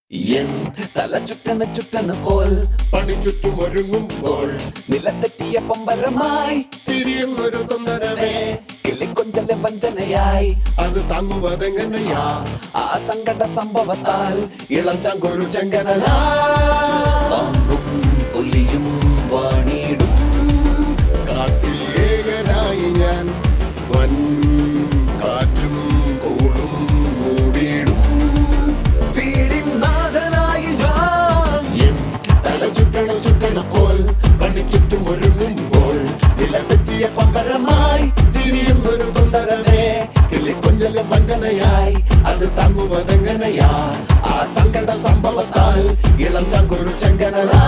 N തല ചുറ്റണ ചുറ്റണ പോൽ പണി ചുറ്റുമൊരുങ്ങുമ്പോൾ നിലത്തെറ്റിയ പമ്പരമായി തിരിയുന്നൊരു തൊന്നരവേ കിളിക്കൊഞ്ചലെ വഞ്ചനയായി അത് താങ്ങുവതെങ്ങനെയാ ആ സങ്കട സംഭവത്താൽ ഇളം ചങ്കൊരു ചെങ്കനലാ പാമ്പും പുലിയും വാണിടും കാട്ടിൽ ഏകനായി ഞാൻ വൻ കാറ്റും കോളും മൂടിയിടും വീടിൻ നാഥനായി ഞാൻ എൻ തല ചുറ്റണ ചുറ്റണ പോൽ പണി ചുറ്റുമൊരുങ്ങുമ്പോൾ നിലതെറ്റിയ പമ്പരമായി തിരിയുന്നൊരു തൊണ്ടരവേ കിളിക്കൊഞ്ചല വഞ്ചനയായി അത് താങ്ങുവതെങ്ങനെയാ ആ സങ്കട സംഭവത്താൽ ഇളം ചങ്കൊരു ചെങ്കനലാ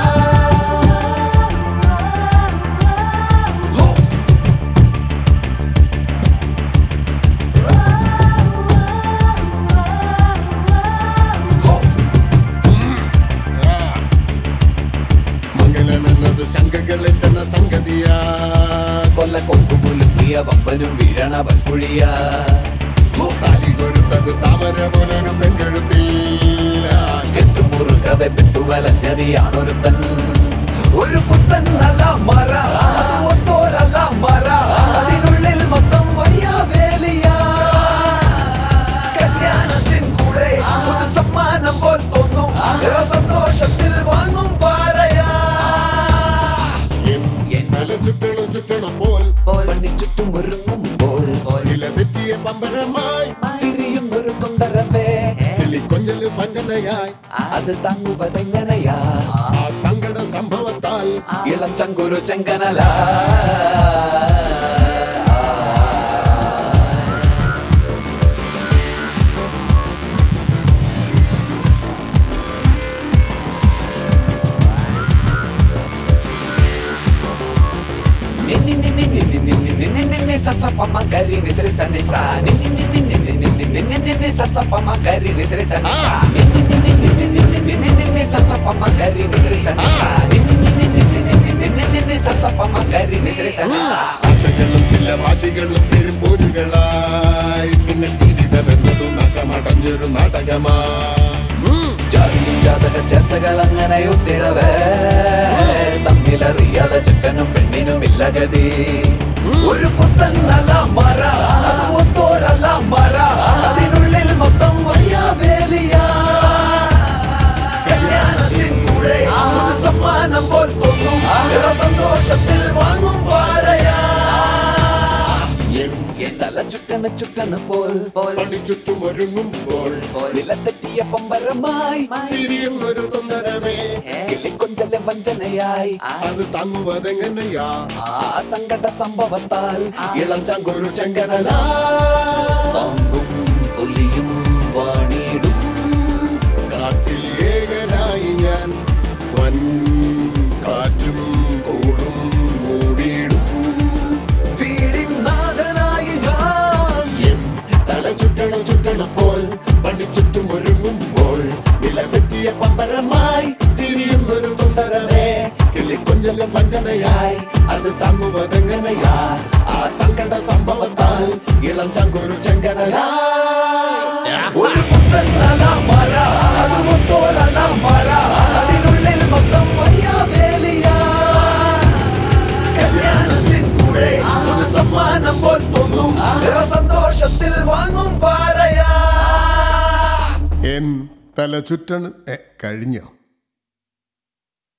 മംഗലമെന്നത് ശങ്കകളെത്തുന്ന സംഗതിയാ കൊല്ല കൊക്കു കുലുക്കിയ വമ്പനും വീഴണ വൻകുഴിയ താലി കൊരുത്തത് താമര പോലൊരു പെൺകഴുത്തിൽ കെട്ടുമുറുകവെ പെട്ടുവലഞ്ഞതിയാണൊരുത്തൻ ഒരു പുത്തൻ നല്ല മര അത് ഒത്തോരല്ല മര അതിനുള്ളിൽ മൊത്തം വയ്യ വേലിയ കല്യാണത്തിൻ കൂടെ ഒരു സമ്മാനം പോൽ തോന്നും ഏറെ സന്തോഷത്തിൽ വാങ്ങും പാരയാ തല ചുറ്റണ ചുറ്റണ പോൽ പണി ചുറ്റും ഒരുങ്ങുമ്പോൾ ഇല തെറ്റിയ പമ്പരമായി തിരിയുന്നൊരു തൊണ്ടരവേ കിളിക്കൊഞ്ചല് വഞ്ചനയായി അത് താങ്ങുവതെങ്ങനെയാ ആ സങ്കട സംഭവത്താൽ ഇളം ചങ്കുരു ചെങ്കനല ആശകളും ചില ഭാഷകളും പെരുമ്പോരുകളായി പിന്നെ ജീവിതം എന്നതും നശമടഞ്ഞൊരു നാടകമാ ജാതിയും ജാതക ചർച്ചകൾ അങ്ങനെ ഒത്തിടവേ തമ്മിലറിയാതെ ചെക്കനും പെണ്ണിനും ഇല്ല ഗതി ഒരു പുത്തൻ നല്ല മര അത് ഒത്തോരല്ല മര അതിനുള്ളിൽ മൊത്തം വയ്യ വേലിയ കല്യാണത്തിൻ കൂടെ ഒരു സമ്മാനം പോൽ തോന്നും ഏറെ സന്തോഷത്തിൽ വാങ്ങും പാരയാ എൻ തല ചുറ്റണ ചുറ്റണ പോൽ പണി ചുറ്റുമൊരുങ്ങുമ്പോൾ നിലത്തെറ്റിയ പമ്പരമായി തിരിയുന്നൊരു തൊന്നരവേ കിളിക്കൊഞ്ചലെ വഞ്ചനയായി അത് താങ്ങുവതെങ്ങനെയാ ആ സങ്കട സംഭവത്താൽ ഇളം ചങ്കൊരു ചെങ്കനലാ പാമ്പും പുലിയും വാണിടും കാട്ടിൽ ഏകനായി ഞാൻ വൻ കാറ്റും കോളും മൂടിയിടും വീടിൻ നാഥനായി ഞാൻ എൻ തല ചുറ്റണ ചുറ്റണ പോൽ പണി ചുറ്റുമൊരുങ്ങുമ്പോൾ നിലതെറ്റിയ പമ്പരമായി തിരിയുന്നൊരു തൊണ്ടരവേ കിളിക്കൊഞ്ചല വഞ്ചനയായി അത് താങ്ങുവതെങ്ങനെയാ ആ സങ്കട സംഭവത്താൽ ഇളം ചങ്കൊരു ചെങ്കനലാ ഒരു പുത്തൻ നല്ല മര അത് മൊത്തോരല്ല മര അതിനുള്ളിൽ മൊത്തം വയ്യ വേലിയ കല്യാണത്തിൻ കൂടെ ഒരു സമ്മാനം പോൽ തോന്നും ഏറെ സന്തോഷത്തിൽ വാങ്ങും പാരയാ എൻ തല ചുറ്റണ് എ, കഴിഞ്ഞോ